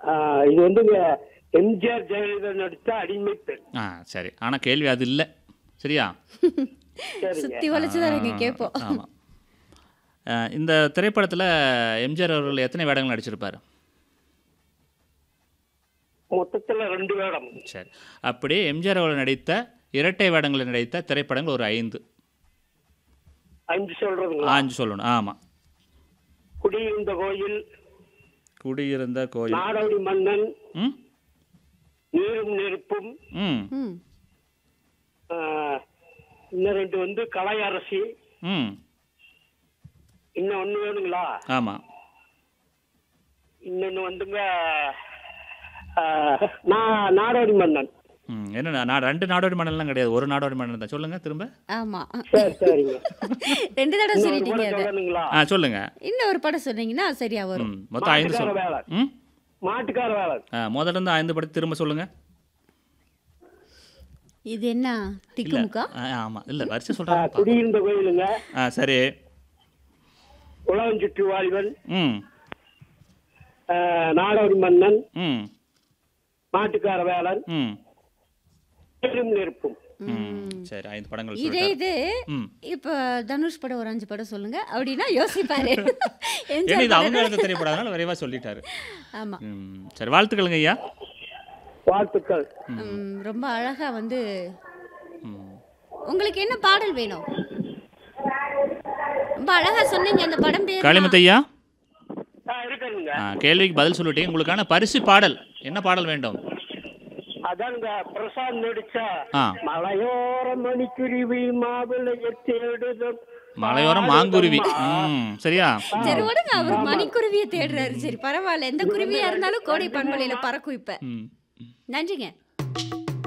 ஆ, இது வந்து எம்ஜிஆர் ஜெயலலிதா நடித்த அடிமை பெண் ஆ சரி ஆனால் கேள்வி அது இல்லை சரியா சரிங்க சுத்தி வளைச்சுதான் நாங்க கேட்போம் ஆமாம் இந்த திரைப்படத்தில் எம்ஜிஆர் அவர்கள் எத்தனை வேடங்கள் நடிச்சிருப்பார் மொத்தத்துல ரெண்டு வேடம் சரி அப்படியே எம்ஜிஆர் அவர்கள் நடித்த இரட்டை வேடங்களில் நடித்த திரைப்படங்கள் ஒரு ஐந்து அஞ்சு சொல்றதுங்களா ஆஞ்சு சொல்லணும் ஆமாம் குடியிருந்த கோயில் குடியிருந்த கோயில் நாடோடி மன்னன் ம் நீரும் நெருப்பும் ம் ம் ஆ, இன்னும் ரெண்டு வந்து கலையரசி ம் இன்னும் ஒண்ணு வேணுங்களா ஆமாம் இன்னொன்னு வந்துங்க ஆ, நா- நாடோடி மன்னன் ம் என்ன நான் ரெண்டு நாடோடி மன்னன்லாம் கிடையாது ஒரு நாடோடி மன்னன் தான் சொல்லுங்கள் திரும்ப ஆமா சரி சரிங்க ரெண்டு தடவை இன்னொரு சொல்லிட்டீங்க படம் அது சொல்லணுங்களா ஆ சொல்லுங்கள் இன்னும் ஒரு படம் சொன்னீங்கன்னா சரியா வரும் ம் மொத்தம் ஐந்து மாட்டுக்கார சொல் வேலை ம் மாட்டுக்கார வேலை ஆ முதல்ல இருந்து ஐந்து படத்தை திரும்ப சொல்லுங்கள் இது என்ன திக்குமுக்கா ஆ ஆமாம் இல்லை வரிசை ஆ, சொல்கிறேன் குடியிருந்த கோயிலுங்க ஆ சரி உலகம் சுற்றி வாழ்வன் ம் ஆ, நாடோடி மன்னன் ம் மாட்டுக்கார வேலன் ம் நீரும் நெருப்பும் ம் சரி ஐந்து படங்கள் இதே சொல்லிட்டாரு. இது ம் இப்ப தனுஷ் படம் ஒரு அஞ்சு படம் சொல்லுங்க அப்படின்னா யோசிப்பாரு ஏன்னா என்ஜாய் இது அவங்க எடுத்த திரைப்படம் அதனால விரைவாக சொல்லிட்டாரு ஆமா ம் சரி வாழ்த்துக்களுங்க ஐயா வாழ்த்துக்கள் ம், ரொம்ப அழகா வந்து ம் உங்களுக்கு என்ன பாடல் வேணும் ரொம்ப அழகா சொன்னீங்க அந்த படம் பேர் காளிமுத்து ஐயா ஆ, இருக்குங்க ஆ, கேள்விக்கு பதில் சொல்லிட்டீங்க உங்களுக்கான பரிசு பாடல் என்ன பாடல் வேண்டும் அதானுங்க பிரசாந்த் நடிச்ச ஆ மலையோர மணிக்குருவி மாவிளைய தேடுதம் மலையோரம் மாங்குருவி ம் சரியா சரி விடுங்க அவர் மணிக்குருவியை தேடுறாரு சரி பரவாயில்ல எந்த குருவியா இருந்தாலும் கோடை பண்பலையில பறக்கும் இப்ப ம் நன்றிங்க